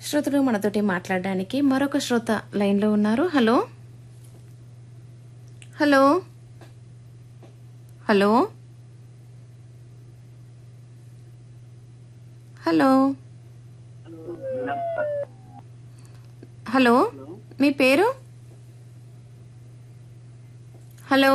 శ్రోతలు మనతోటి మాట్లాడడానికి మరొక శ్రోత లైన్లో ఉన్నారు hello hello hello hello hello మీ పేరు హలో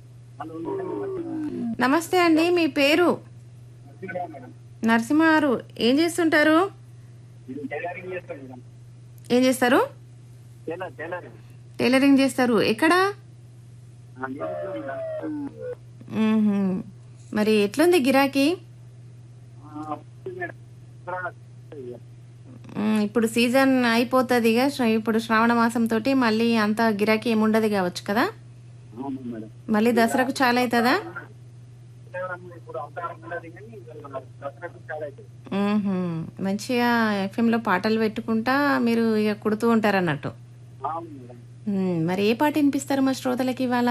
నమస్తే అండి మీ పేరు నరసింహ గారు ఏం చేస్తుంటారు టైలరింగ్ చేస్తాను మేడం ఏం చేస్తారు టైలర్ టైలరింగ్ టైలరింగ్ చేస్తారు ఎక్కడా మ్మ్హ్మ్. మరి ఎట్లుంది గిరాకీ మ్మ్, ఇప్పుడు సీజన్ అయిపోతుంది ఇక శ్ర- ఇప్పుడు శ్రావణ మాసం తోటి మళ్ళీ అంత గిరాకీ ఏముండదు కావచ్చు కదా అవును మేడం మళ్ళీ దసరాకు చాలా అవుతుందా ఇప్పుడు అవతారం ఉన్నది కానీ దసరాకు చాలా అవుతుంది మ్మ్హ్మ్. మంచిగా ఎఫ్ఎంలో పాటలు పెట్టుకుంటా మీరు ఇక కుడుతూ ఉంటారు అన్నట్టు అవును మేడం మ్మ్, మరి ఏ పాట వినిపిస్తారు మా శ్రోతలకి ఇవాళ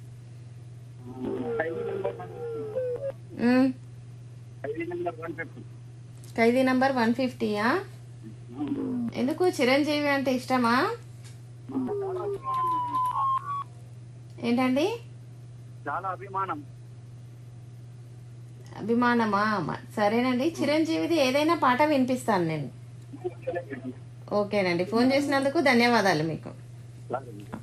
Khaidi number one hmm, Khaidi number one fifty Khaidi number one ఫిఫ్టీయా ఎందుకు చిరంజీవి అంటే ఇష్టమా ఏంటండి చాలా అభిమానం అభిమానమా మ- సరేనండి చిరంజీవిది ఏదైనా పాట వినిపిస్తాను నేను ఓకేనండి ఫోన్ చేసినందుకు ధన్యవాదాలు మీకు అలాగే మేడం.